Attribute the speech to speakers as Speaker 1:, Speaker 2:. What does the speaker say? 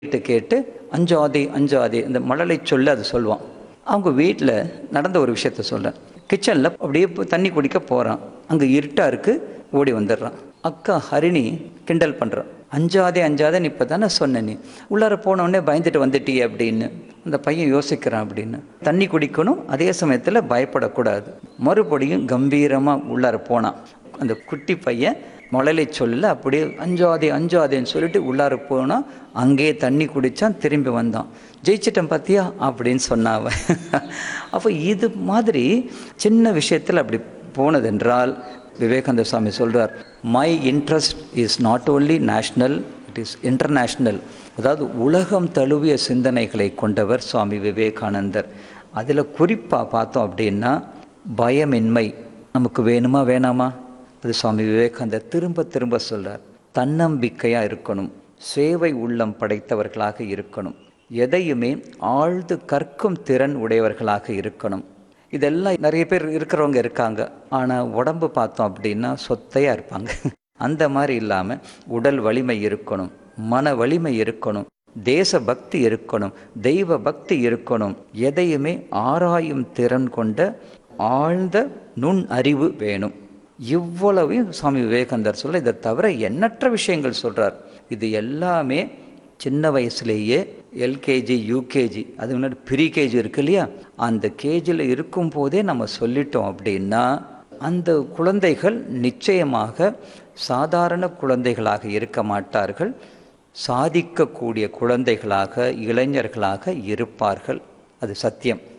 Speaker 1: கேட்டு கேட்டு அஞ்சாதே அஞ்சாதே இந்த மழலை சொல்ல அது சொல்லுவான் அவங்க வீட்டில் நடந்த ஒரு விஷயத்த சொல்ல கிச்சனில் அப்படியே போய் தண்ணி குடிக்க போகிறான் அங்கே இருட்டாக இருக்குது ஓடி வந்துடுறான் அக்கா ஹரிணி கிண்டல் பண்ணுறான் அஞ்சாதே அஞ்சாதேன்னு இப்போ தானே சொன்ன நீ உள்ளார போனவுடனே பயந்துட்டு வந்துட்டியே அப்படின்னு அந்த பையன் யோசிக்கிறான் அப்படின்னு தண்ணி குடிக்கணும் அதே சமயத்தில் பயப்படக்கூடாது மறுபடியும் கம்பீரமாக உள்ளார போனான் அந்த குட்டி பையன் மழலை சொல்ல அப்படியே அஞ்சாதே அஞ்சாதேன்னு சொல்லிட்டு உள்ளார போனால் அங்கேயே தண்ணி குடித்தான் திரும்பி வந்தான் ஜெயிச்சிட்டேன் பார்த்தியா அப்படின்னு சொன்னாவ அப்போ இது மாதிரி சின்ன விஷயத்தில் அப்படி போனதென்றால் விவேகானந்த சுவாமி சொல்கிறார் my interest is not only national it is international அதாவது உலகம் தழுவிய சிந்தனைகளை கொண்டவர் சுவாமி விவேகானந்தர் அதில் குறிப்பாக பார்த்தோம் அப்படின்னா பயமின்மை நமக்கு வேணுமா வேணாமா அது சுவாமி விவேகானந்தர் திரும்ப திரும்ப சொல்கிறார் தன்னம்பிக்கையாக இருக்கணும் சேவை உள்ளம் படைத்தவர்களாக இருக்கணும் எதையுமே ஆழ்ந்து கற்கும் திறன் உடையவர்களாக இருக்கணும் இதெல்லாம் நிறைய பேர் இருக்கிறவங்க இருக்காங்க ஆனால் உடம்பு பார்த்தோம் அப்படின்னா சொத்தையாக இருப்பாங்க அந்த மாதிரி இல்லாமல் உடல் வலிமை இருக்கணும் மன வலிமை இருக்கணும் தேச பக்தி இருக்கணும் தெய்வ பக்தி இருக்கணும் எதையுமே ஆராயும் திறன் கொண்ட ஆழ்ந்த நுண் அறிவு வேணும் இவ்வளவையும் சுவாமி விவேகானந்தர் சொல்ல இதை தவிர எண்ணற்ற விஷயங்கள் சொல்கிறார் இது எல்லாமே சின்ன வயசுலேயே எல்கேஜி யூகேஜி அது முன்னாடி ப்ரீ கேஜி இருக்கு இல்லையா அந்த கேஜியில் இருக்கும் போதே நம்ம சொல்லிட்டோம் அப்படின்னா அந்த குழந்தைகள் நிச்சயமாக சாதாரண குழந்தைகளாக இருக்க மாட்டார்கள் சாதிக்கக்கூடிய குழந்தைகளாக இளைஞர்களாக இருப்பார்கள் அது சத்தியம்